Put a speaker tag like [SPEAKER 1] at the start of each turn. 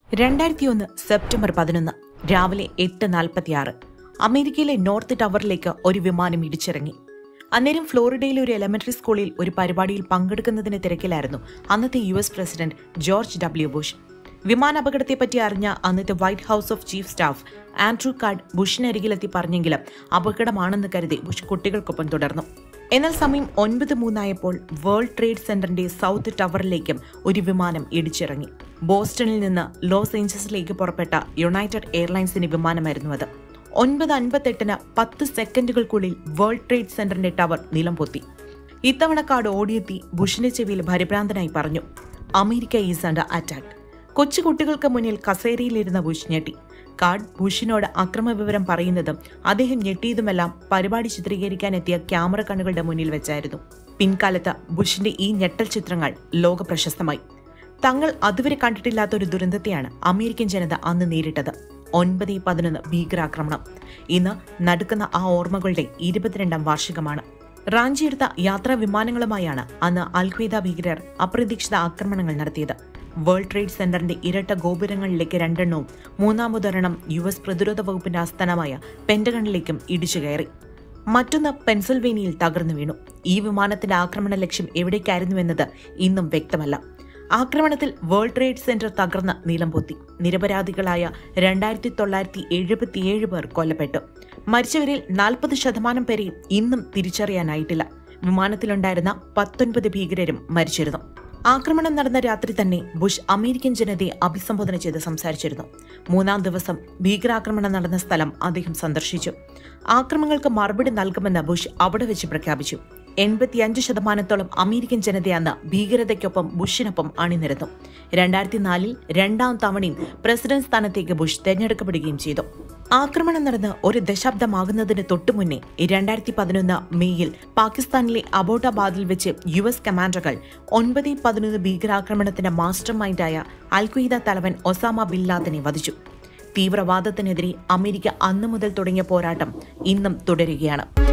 [SPEAKER 1] രണ്ടായിരത്തി ഒന്ന് സെപ്റ്റംബർ പതിനൊന്ന് രാവിലെ എട്ട് നാൽപ്പത്തിയാറ് അമേരിക്കയിലെ നോർത്ത് ടവറിലേക്ക് ഒരു വിമാനം ഇടിച്ചിറങ്ങി അന്നേരം ഫ്ലോറിഡയിലെ ഒരു എലമെന്ററി സ്കൂളിൽ ഒരു പരിപാടിയിൽ പങ്കെടുക്കുന്നതിന് തിരക്കിലായിരുന്നു അന്നത്തെ U S president George W Bush വിമാനാപകടത്തെപ്പറ്റി അറിഞ്ഞ അന്നത്തെ White House of chief staff Andrew Card ബുഷിനരികിലെത്തി പറഞ്ഞെങ്കിലും അപകടമാണെന്ന് കരുതി ബുഷ് കുട്ടികൾക്കൊപ്പം തുടർന്നു എന്നാൽ സമയം ഒൻപത് മൂന്നായപ്പോൾ വേൾഡ് ട്രേഡ് സെന്ററിന്റെ സൗത്ത് ടവറിലേക്കും ഒരു വിമാനം ഇടിച്ചിറങ്ങി ബോസ്റ്റണിൽ നിന്ന് ലോസ് ഏഞ്ചൽസിലേക്ക് പുറപ്പെട്ട യുണൈറ്റഡ് എയർലൈൻസിന്റെ വിമാനമായിരുന്നു അത് ഒൻപത് അൻപത്തെട്ടിന് പത്ത് സെക്കൻഡുകൾക്കുള്ളിൽ വേൾഡ് ട്രേഡ് സെന്ററിന്റെ ടവർ നിലം പൊത്തി ഇത്തവണ കാർഡ് ഓടിയെത്തി ബുഷിന്റെ ചെവിയിൽ ഭരിഭ്രാന്തനായി പറഞ്ഞു അമേരിക്ക ഈസ് അണ്ടർ അറ്റാക്ക് കൊച്ചു കുട്ടികൾക്ക് മുന്നിൽ കസേരയിലിരുന്ന ബുഷ് ഞെട്ടി കാർഡ് ബുഷിനോട് അക്രമവിവരം പറയുന്നതും അദ്ദേഹം ഞെട്ടിയതുമെല്ലാം പരിപാടി ചിത്രീകരിക്കാൻ എത്തിയ ക്യാമറ കണ്ണുകളുടെ മുന്നിൽ വെച്ചായിരുന്നു പിൻകാലത്ത് ബുഷിന്റെ ഈ ഞെട്ടൽ ചിത്രങ്ങൾ ലോക പ്രശസ്തമായി തങ്ങൾ അതുവരെ കണ്ടിട്ടില്ലാത്ത ഒരു ദുരന്തത്തെയാണ് അമേരിക്കൻ ജനത അന്ന് നേരിട്ടത് ഒൻപത് പതിനൊന്ന് ഭീകരാക്രമണം ഇന്ന് നടുക്കുന്ന ആ ഓർമ്മകളുടെ ഇരുപത്തിരണ്ടാം വാർഷികമാണ് റാഞ്ചിയെടുത്ത യാത്രാ വിമാനങ്ങളുമായാണ് അന്ന് അൽഖ്വയ്ദ ഭീകരർ അപ്രതീക്ഷിത ആക്രമണങ്ങൾ നടത്തിയത് വേൾഡ് ട്രേഡ് സെന്ററിന്റെ ഇരട്ട ഗോപുരങ്ങളിലേക്ക് രണ്ടെണ്ണവും മൂന്നാമതൊരെണ്ണം യു എസ് പ്രതിരോധ വകുപ്പിന്റെ ആസ്ഥാനമായ പെന്റഗണിലേക്കും ഇടിച്ചു കയറി മറ്റൊന്ന് പെൻസിൽവേനിയയിൽ തകർന്നു വീണു ഈ വിമാനത്തിന്റെ ആക്രമണ ലക്ഷ്യം എവിടേക്കായിരുന്നുവെന്നത് ഇന്നും വ്യക്തമല്ല ആക്രമണത്തിൽ വേൾഡ് ട്രേഡ് സെന്റർ തകർന്ന് നീലം പൊത്തി നിരപരാധികളായ രണ്ടായിരത്തി തൊള്ളായിരത്തി എഴുപത്തിയേഴ് പേർ കൊല്ലപ്പെട്ടു മരിച്ചവരിൽ നാൽപ്പത് ശതമാനം പേരെയും ഇന്നും തിരിച്ചറിയാനായിട്ടില്ല വിമാനത്തിലുണ്ടായിരുന്ന പത്തൊൻപത് ഭീകരരും മരിച്ചിരുന്നു ആക്രമണം നടന്ന രാത്രി തന്നെ ബുഷ് അമേരിക്കൻ ജനതയെ അഭിസംബോധന ചെയ്ത് സംസാരിച്ചിരുന്നു മൂന്നാം ദിവസം ഭീകരാക്രമണം നടന്ന സ്ഥലം അദ്ദേഹം സന്ദർശിച്ചു ആക്രമണങ്ങൾക്ക് മറുപടി നൽകുമെന്ന് ബുഷ് അവിടെ വെച്ച് പ്രഖ്യാപിച്ചു എൺപത്തിയഞ്ച് ശതമാനത്തോളം അമേരിക്കൻ ജനതയെന്ന് ഭീകരതയ്ക്കൊപ്പം ബുഷിനൊപ്പം അണിനിരന്നു രണ്ടായിരത്തി നാലിൽ രണ്ടാം തവണയും പ്രസിഡന്റ് സ്ഥാനത്തേക്ക് ബുഷ് തെരഞ്ഞെടുക്കപ്പെടുകയും ചെയ്തു ആക്രമണം നടന്ന് ഒരു ദശാബ്ദമാകുന്നതിന് തൊട്ടുമുന്നേ രണ്ടായിരത്തി പതിനൊന്ന് മെയ്യിൽ പാകിസ്ഥാനിലെ അബോട്ടാബാദിൽ വെച്ച് യു എസ് കമാൻഡറുകൾ ഒൻപത് പതിനൊന്ന് ഭീകരാക്രമണത്തിന്റെ മാസ്റ്റർ മൈൻഡായ അൽഖ്വയ്ദ തലവൻ ഒസാമ ബിൻ ലാദനെ വധിച്ചു തീവ്രവാദത്തിനെതിരെ അമേരിക്ക അന്നു മുതൽ തുടങ്ങിയ പോരാട്ടം ഇന്നും തുടരുകയാണ്